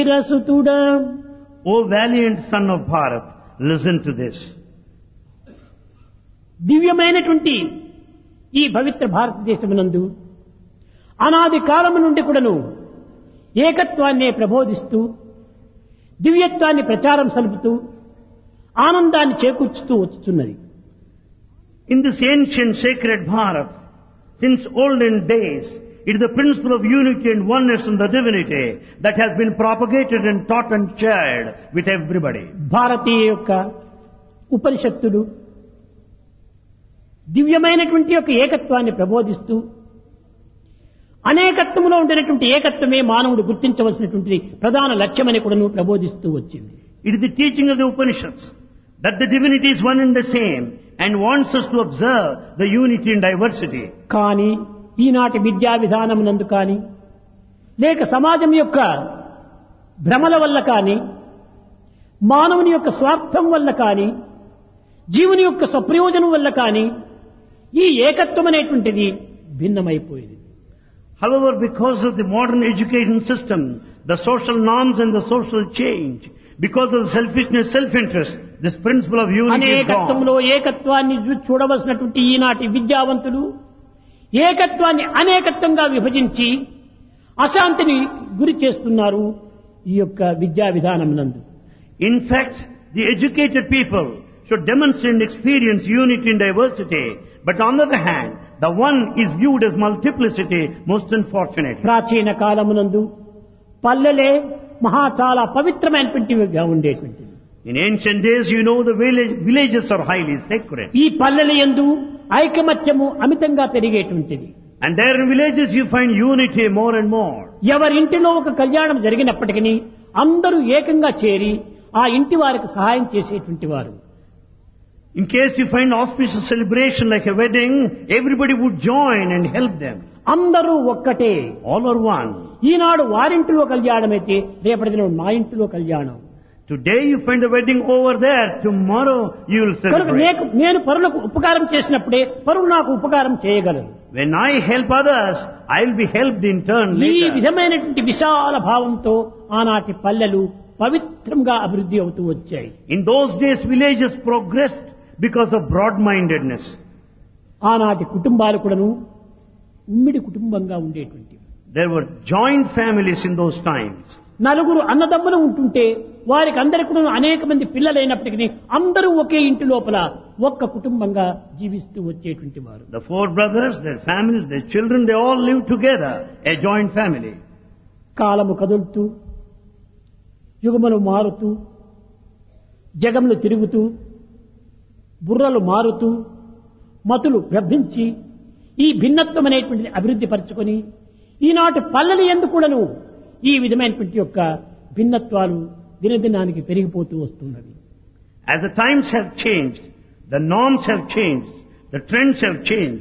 రసుతుడా O valiant son of Bharat, listen to this. దివ్యమైనటువంటి ఈ పవిత్ర భారతదేశమునందు అనాది కాలము నుండి కూడాను ఏకత్వాన్నే ప్రబోధిస్తూ దివ్యత్వాన్ని ప్రచారం సలుపుతూ ఆనందాన్ని చేకూర్చుతూ వచ్చుతున్నది In this ancient sacred Bharat, since olden days, it is the principle of unity and oneness in the divinity that has been propagated and taught and shared with everybody. భారతీయ యొక్క ఉపనిషత్తులు దివ్యమైనటువంటి యొక్క ఏకత్వాన్ని ప్రబోధిస్తూ అనేకత్వంలో ఉండేటువంటి ఏకత్వమే మానవుడు గుర్తించవలసినటువంటి ప్రధాన లక్ష్యమని కూడాను ప్రబోధిస్తూ వచ్చింది It is the teaching of the Upanishads that the divinity is one and the same and wants us to observe the unity and diversity. కానీ ఈనాటి విద్యా విధానమునందు కానీ లేక సమాజం యొక్క భ్రమల వల్ల కానీ మానవుని యొక్క స్వార్థం వల్ల కానీ జీవుని యొక్క స్వప్రయోజనం వల్ల కానీ ఈ ఏకత్వం అనేటువంటిది భిన్నమైపోయింది However, because of the modern education system, the social norms and the social change, because of the selfishness, self-interest, this principle of unity is gone. అనేకత్వంలో ఏకత్వాన్ని చూ- చూడవలసినటువంటి ఈనాటి విద్యావంతులు ఏకత్వాన్ని అనేకత్వంగా విభజించి అశాంతిని గురి చేస్తున్నారు ఈ యొక్క విద్యా విధానం నందు In fact, the educated people should demonstrate and experience unity and diversity, but on the other hand, the one is viewed as multiplicity, most unfortunately. ప్రాచీన కాలమునందు పల్లెలే మహా చాలా పవిత్రమైనటువంటివిగా ఉండేటువంటివి In ancient days, you know, the village, villages are highly sacred. ఈ పల్లెల యందు ఐకమత్యము అమితంగా పెరిగేటువంటిది And there in villages you find unity more and more. ఎవరింటిలో ఒక కళ్యాణం జరిగినప్పటికీ అందరూ ఏకంగా చేరి ఆ ఇంటి వారికి సహాయం చేసేటువంటి వారు In case you find auspicious celebration like a wedding, everybody would join and help them. అందరూ ఒక్కటే All are one. ఈనాడు వారింటిలో కళ్యాణం అయితే రేపటి దినం మా ఇంటిలో కళ్యాణం Today you find a wedding over there, tomorrow you will కనుక celebrate. నేను నేను పరులకు ఉపకారం చేసినప్పుడే పరులు నాకు ఉపకారం చేయగలరు When I help others, I will be helped in turn ఈ later. విధమైనటువంటి విశాల భావంతో ఆనాటి పల్లెలు పవిత్రంగా అభివృద్ధి అవుతూ వచ్చాయి In those days villages progressed because of broad-mindedness. ఆనాటి కుటుంబాలు కూడాను ఉమ్మిడి కుటుంబంగా ఉండేటువంటివి There were joint families in those times. నలుగురు అన్నదమ్ములు ఉంటుంటే వారికి అందరికి కూడా అనేక మంది పిల్లలైనప్పటికీ అందరూ ఒకే ఇంటి లోపల ఒక్క కుటుంబంగా జీవిస్తూ వచ్చేటువంటి వారు The four brothers, their families, their children, they all lived together, a joint family. కాలము కదులుతూ యుగములు మారుతూ జగములు తిరుగుతూ బుర్రలు మారుతూ మతులు భ్రమించి ఈ భిన్నత్వం అనేటువంటిది అభివృద్ధి పరచుకొని ఈనాటి పల్లెలు ఎందుకు కూడాను ఈ విధమైనటువంటి యొక్క భిన్నత్వాలు దినదినానికి పెరిగిపోతూ వస్తున్నవి As the times have changed, the norms have changed, the trends have changed,